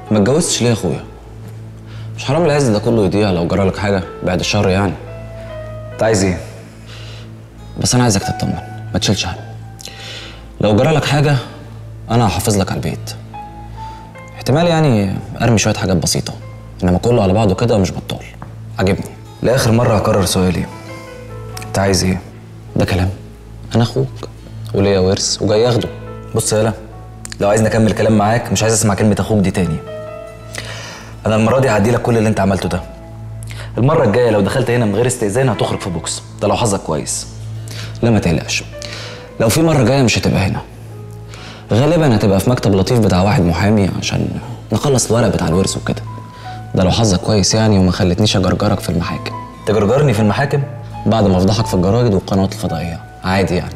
ما اتجوزتش ليه يا اخويا مش حرام العز ده كله يضيع لو جرالك حاجه بعد الشر يعني انت عايز ايه بس انا عايزك تطمن ما تشيلش هم لو جرالك حاجه انا هحافظ لك على البيت احتمال يعني ارمي شويه حاجات بسيطه انما كله على بعضه كده مش بطال عاجبني لاخر مره هكرر سؤالي انت عايز ايه ده كلام انا اخوك وليا ورث وجاي اخده بص يالا لو عايز نكمل كلام معاك مش عايز اسمع كلمه اخوك دي تاني انا المره دي هعدي لك كل اللي انت عملته ده المره الجايه لو دخلت هنا من غير استئذان هتخرج في بوكس ده لو حظك كويس لا ما تقلقش لو في مره جايه مش هتبقى هنا غالبا هتبقى في مكتب لطيف بتاع واحد محامي عشان نخلص الورق بتاع الورث وكده ده لو حظك كويس يعني وما خلتنيش اجرجرك في المحاكم تجرجرني في المحاكم بعد ما افضحك في الجرايد والقنوات الفضائيه عادي يعني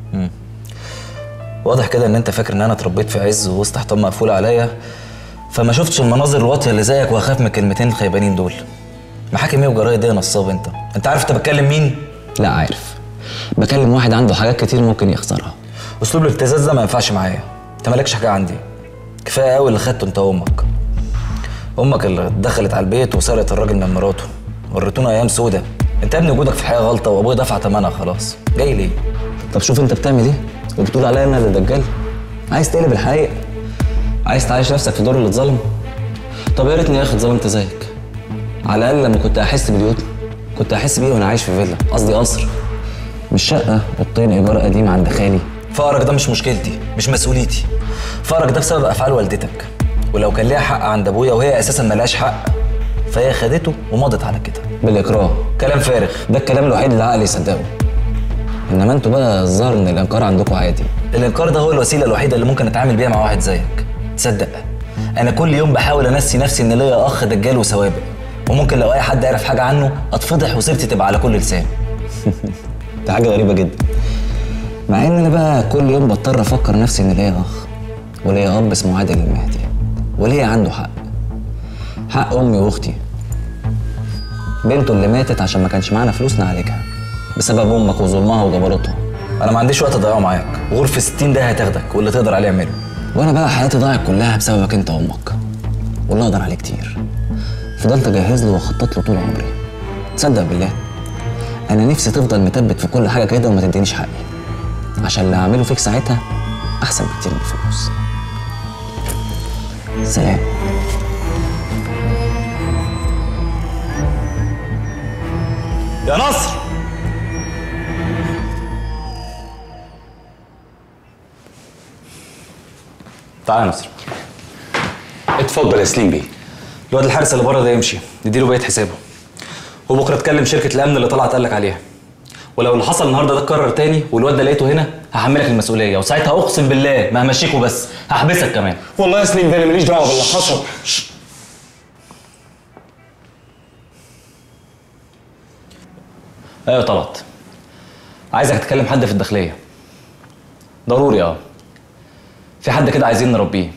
واضح كده ان انت فاكر ان انا اتربيت في عز ووسط حيطان مقفوله عليا فما شفتش المناظر الواطيه اللي زيك واخاف من الكلمتين الخيبانين دول محاكم ايه وجرايد ايه يا نصاب انت انت عارف انت بتكلم مين لا عارف بكلم واحد عنده حاجات كتير ممكن يخسرها اسلوب الابتزاز ده ما ينفعش معايا انت مالكش حاجه عندي كفايه قوي اللي خدته انت وامك امك اللي دخلت على البيت وسرقت الراجل من مراته وريتونا ايام سودة انت يا ابني وجودك في الحياه غلطه وابويا دفع ثمنها خلاص جاي ليه طب شوف انت بتعمل ايه وبتقول عليا انا اللي دجال عايز تقلب الحقيقه عايز تعيش نفسك في دور اللي اتظلم طب يا ريتني يا اخي اتظلمت زيك على الاقل لما كنت احس بليوتنا كنت احس بيه وانا عايش في فيلا قصدي قصر مش شقه اوضتين ايجار قديم عند خالي فقرك ده مش مشكلتي مش مسؤوليتي فقرك ده بسبب افعال والدتك ولو كان ليها حق عند ابويا وهي اساسا ملهاش حق فهي خدته ومضت على كده بالاكراه كلام فارغ ده الكلام الوحيد اللي عقلي يصدقه انما انتوا بقى الظاهر ان الانكار عندكم عادي الانكار ده هو الوسيله الوحيده اللي ممكن اتعامل بيها مع واحد زيك تصدق انا كل يوم بحاول انسي نفسي ان ليا اخ دجال وسوابق وممكن لو اي حد عرف حاجه عنه اتفضح وسيرتي تبقى على كل لسان دي حاجه غريبه جدا مع ان انا بقى كل يوم بضطر افكر نفسي ان ليا اخ وليا اب اسمه عادل المهدي وليا عنده حق حق امي واختي بنته اللي ماتت عشان ما كانش معانا فلوس نعالجها بسبب امك وظلمها وجبروتها انا ما عنديش وقت اضيعه معاك غرفه 60 ده هتاخدك واللي تقدر عليه اعمله وانا بقى حياتي ضاعت كلها بسببك انت وامك والله اقدر عليه كتير فضلت اجهز له واخطط له طول عمري تصدق بالله انا نفسي تفضل مثبت في كل حاجه كده وما تدينيش حقي عشان اللي هعمله فيك ساعتها احسن بكتير من الفلوس سلام يا نصر تعالى يا نصر اتفضل يا سليم بيه الواد الحارس اللي بره ده يمشي نديله بقيه حسابه وبكره تكلم شركه الامن اللي طلعت قال لك عليها ولو اللي حصل النهارده ده اتكرر تاني والواد ده لقيته هنا هحملك المسؤوليه وساعتها اقسم بالله ما همشيك وبس هحبسك كمان والله يا سليم بيه انا ماليش دعوه باللي حصل ايوه طلعت عايزك تكلم حد في الداخليه ضروري اه في حد كده عايزين نربيه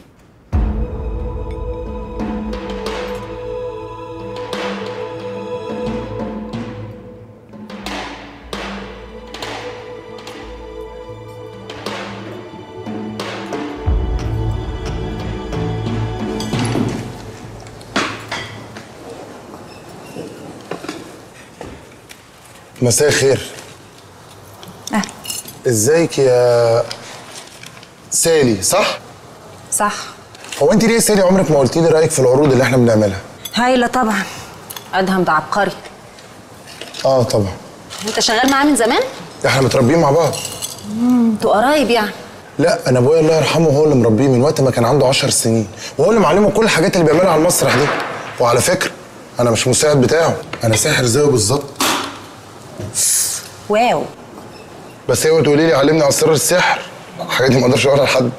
مساء الخير أهلا ازيك يا سالي صح؟ صح هو انت ليه يا سالي عمرك ما قلتي لي رايك في العروض اللي احنا بنعملها؟ هايلة طبعا أدهم ده عبقري اه طبعا أنت شغال معاه من زمان؟ احنا متربيين مع بعض أنتوا قرايب يعني لا انا ابويا الله يرحمه هو اللي مربيه من وقت ما كان عنده 10 سنين وهو اللي معلمه كل الحاجات اللي بيعملها على المسرح دي وعلى فكره انا مش مساعد بتاعه انا ساحر زيه بالظبط واو بس هي تقولي لي علمني اسرار السحر الحاجات دي ما اقدرش اقولها لحد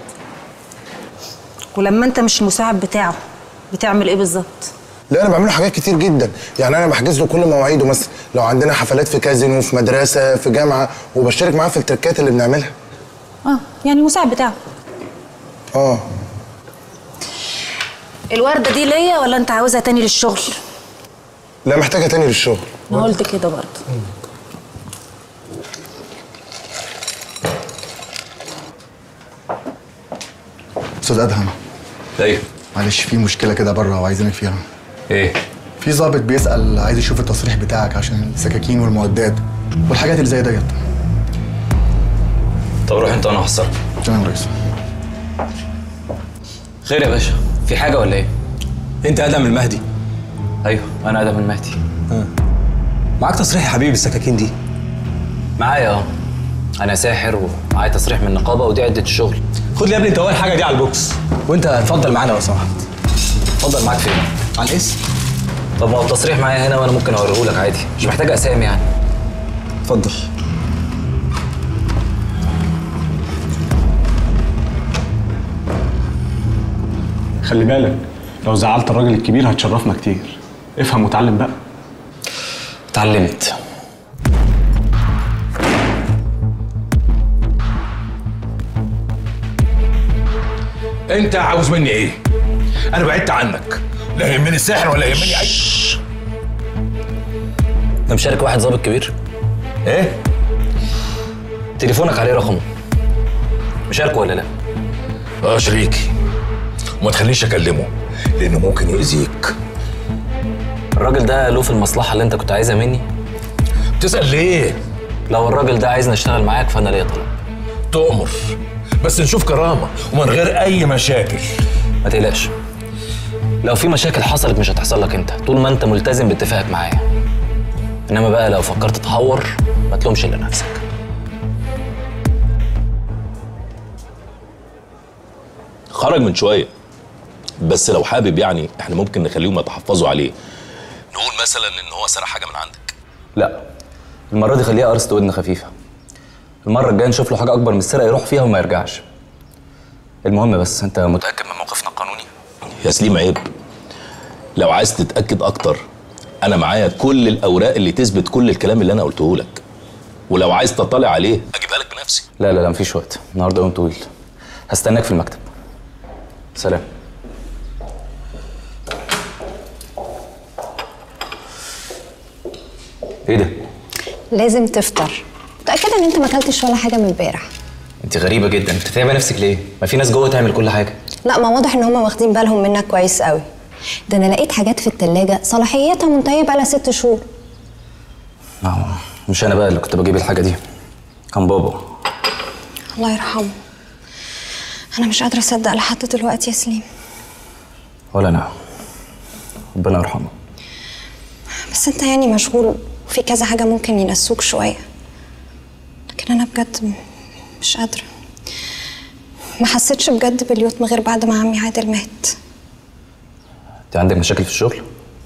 ولما أنت مش المساعد بتاعه بتعمل إيه بالظبط؟ لا انا بعمل له حاجات كتير جدا يعني انا بحجز له كل مواعيده مثلا لو عندنا حفلات في كازينو في مدرسه في جامعه وبشترك معاه في التركات اللي بنعملها آه يعني مساعد بتاعه اه الوردة دي ليا ولا أنت عاوزها تاني للشغل؟ لا محتاجه تاني للشغل أنا قلت كده برضه استاذ ادهم ايوه معلش في مشكله كده بره وعايزينك فيها ايه في ضابط بيسال عايز يشوف التصريح بتاعك عشان السكاكين والمعدات والحاجات اللي زي ديت طب روح انت وانا هحصلك تمام يا ريس خير يا باشا في حاجه ولا ايه انت ادم المهدي ايوه انا ادم المهدي معاك تصريح يا حبيبي السكاكين دي معايا اه انا ساحر ومعايا تصريح من النقابه ودي عده الشغل خد لي يا ابني انت اول حاجه دي على البوكس وانت اتفضل معانا لو سمحت اتفضل معاك فين على الاسم طب ما هو التصريح معايا هنا وانا ممكن اوريه لك عادي مش محتاج اسامي يعني اتفضل خلي بالك لو زعلت الراجل الكبير هتشرفنا كتير افهم وتعلم بقى اتعلمت انت عاوز مني ايه انا بعدت عنك لا يهمني السحر ولا يهمني اي انت مشارك واحد ظابط كبير ايه تليفونك عليه رقمه مشاركه ولا لا اه شريكي وما تخلينيش اكلمه لانه ممكن يأذيك الراجل ده له في المصلحه اللي انت كنت عايزها مني تسأل ليه لو الراجل ده عايزني اشتغل معاك فانا ليا طلب تؤمر بس نشوف كرامة ومن غير اي مشاكل ما تقلقش لو في مشاكل حصلت مش هتحصل لك انت طول ما انت ملتزم باتفاقك معايا انما بقى لو فكرت تحور ما تلومش الا نفسك خرج من شويه بس لو حابب يعني احنا ممكن نخليهم يتحفظوا عليه نقول مثلا ان هو سرق حاجه من عندك لا المره دي خليها قرصة ودن خفيفه المره الجايه نشوف له حاجه اكبر من السرقه يروح فيها وما يرجعش المهم بس انت متاكد من موقفنا القانوني يا سليم عيب لو عايز تتاكد اكتر انا معايا كل الاوراق اللي تثبت كل الكلام اللي انا قلته لك ولو عايز تطلع عليه اجيبها لك بنفسي لا لا لا مفيش وقت النهارده يوم طويل هستناك في المكتب سلام ايه ده لازم تفطر متأكدة ان انت ما اكلتش ولا حاجة من امبارح انت غريبه جدا انت تعبه نفسك ليه ما في ناس جوه تعمل كل حاجه لا ما واضح ان هما واخدين بالهم منك كويس قوي ده انا لقيت حاجات في التلاجة صلاحيتها منتهية بقالها ست شهور ما هو مش انا بقى اللي كنت بجيب الحاجه دي كان بابا الله يرحمه انا مش قادرة اصدق لحد دلوقتي يا سليم ولا انا ربنا يرحمه بس انت يعني مشغول وفي كذا حاجة ممكن ينسوك شوية لكن انا بجد م- مش قادرة ما حسيتش بجد باليوم غير بعد ما عمي عادل مات انت عندك مشاكل في الشغل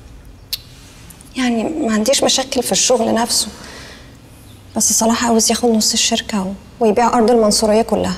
يعني ما عنديش مشاكل في الشغل نفسه بس صلاح عاوز ياخد نص الشركة و- ويبيع أرض المنصورية كلها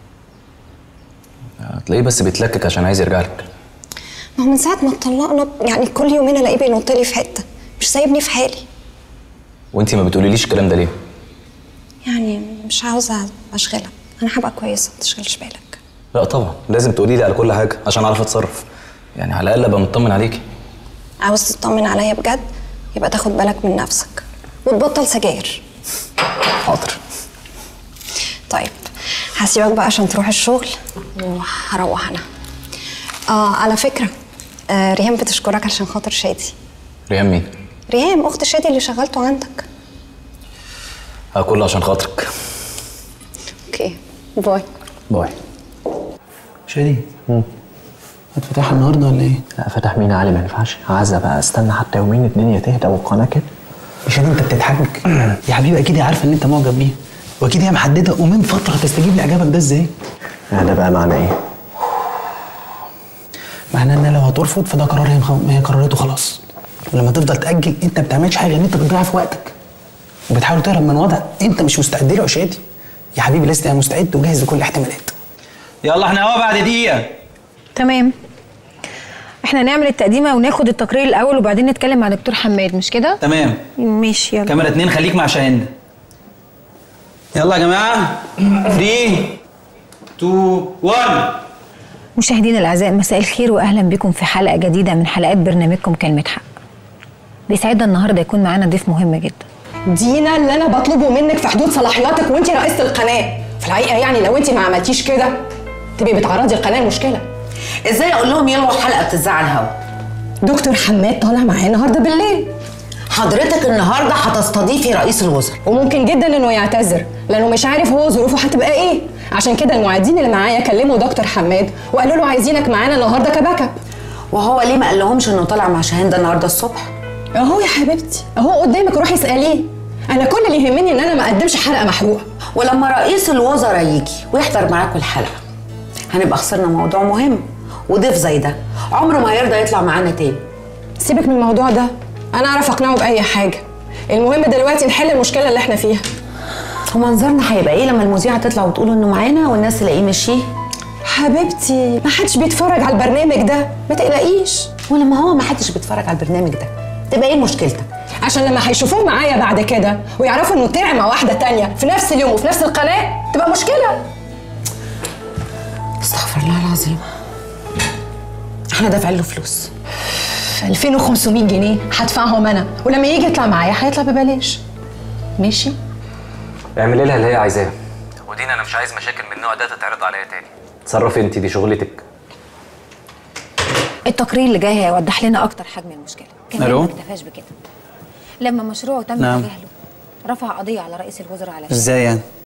هتلاقيه بس بيتلكك عشان عايز يرجع لك ما هو من ساعة ما اتطلقنا يعني كل يومين ألاقيه بينط لي في حتة مش سايبني في حالي وانت ما بتقوليليش الكلام ده ليه يعني مش عاوزة أشغلك أنا هبقى كويسة ما تشغلش بالك لا طبعا لازم تقولي لي على كل حاجه عشان اعرف اتصرف يعني على الاقل ابقى مطمن عليكي عاوز تطمن عليا بجد يبقى تاخد بالك من نفسك وتبطل سجاير حاضر طيب هسيبك بقى عشان تروح الشغل وهروح أنا آه على فكرة آه ريهام بتشكرك عشان خاطر شادي ريهام مين ريهام أخت شادي اللي شغلته عندك اه كله عشان خاطرك أوكي باي باي شادي هتفتحها النهارده ولا ايه؟ لا فتح مين عالي ما ينفعش عايزة بقى استنى حتى يومين الدنيا تهدى والقناة كده مش انت بتضحك يا حبيبي اكيد هي عارفه ان انت معجب بيها واكيد هي محدده ومن فتره هتستجيب لاعجابك ده ازاي؟ ده بقى معنى ايه؟ معناه ان لو هترفض فده قرار هي مخ- هي قررته خلاص ولما تفضل تاجل انت ما بتعملش حاجه ان انت بتضيع في وقتك وبتحاول تهرب من وضع انت مش مستعد له يا شادي يا حبيبي لازم تبقى مستعد وجاهز لكل الاحتمالات يلا احنا اهو بعد دقيقة تمام احنا نعمل التقديمه وناخد التقرير الاول وبعدين نتكلم مع دكتور حماد مش كده تمام ماشي يلا كاميرا اتنين خليك مع شاهين يلا يا جماعة 3 2 1 مشاهدينا الاعزاء مساء الخير واهلا بكم في حلقه جديده من حلقات برنامجكم كلمه حق بيسعدنا النهارده يكون معانا ضيف مهم جدا دينا اللي انا بطلبه منك في حدود صلاحياتك وانت رئيسه القناه في الحقيقه يعني لو انت ما عملتيش كده تبقي بتعرضي القناه لمشكله ازاي اقول لهم يلغوا حلقه بتذاع على الهوا دكتور حماد طالع معايا النهارده بالليل حضرتك النهارده هتستضيفي رئيس الوزراء وممكن جدا انه يعتذر لانه مش عارف هو ظروفه هتبقى ايه عشان كده المعيدين اللي معايا كلموا دكتور حماد وقالوا له عايزينك معانا النهارده كباك اب وهو ليه ما قالهمش انه طالع مع شاهين ده النهارده الصبح اهو يا حبيبتي اهو قدامك روحي اساليه انا كل اللي يهمني ان انا ما اقدمش حلقه محروقه ولما رئيس الوزراء يجي ويحضر معاكم الحلقه هنبقى خسرنا موضوع مهم وضيف زي ده عمره ما هيرضى يطلع معانا تاني سيبك من الموضوع ده انا اعرف اقنعه باي حاجه المهم دلوقتي نحل المشكله اللي احنا فيها ومنظرنا هيبقى ايه لما المذيعه تطلع وتقول انه معانا والناس تلاقيه مشيه حبيبتي ما حدش بيتفرج على البرنامج ده ما تقلقيش ولما هو ما حدش بيتفرج على البرنامج ده تبقى ايه مشكلتك عشان لما هيشوفوه معايا بعد كده ويعرفوا انه طلع مع واحده تانية في نفس اليوم وفي نفس القناه تبقى مشكله استغفر الله العظيم احنا دافعين له فلوس 2500 جنيه هدفعهم انا ولما يجي يطلع معايا هيطلع ببلاش ماشي اعملي لها اللي هي عايزاه ودينا انا مش عايز مشاكل من النوع ده تتعرض عليا تاني تصرفي انت دي شغلتك التقرير اللي جاي هيوضح لنا اكتر حجم المشكله كمان ألو؟ ما اكتفاش بكده لما مشروعه تم نعم. تجاهله رفع قضيه على رئيس الوزراء على ازاي يعني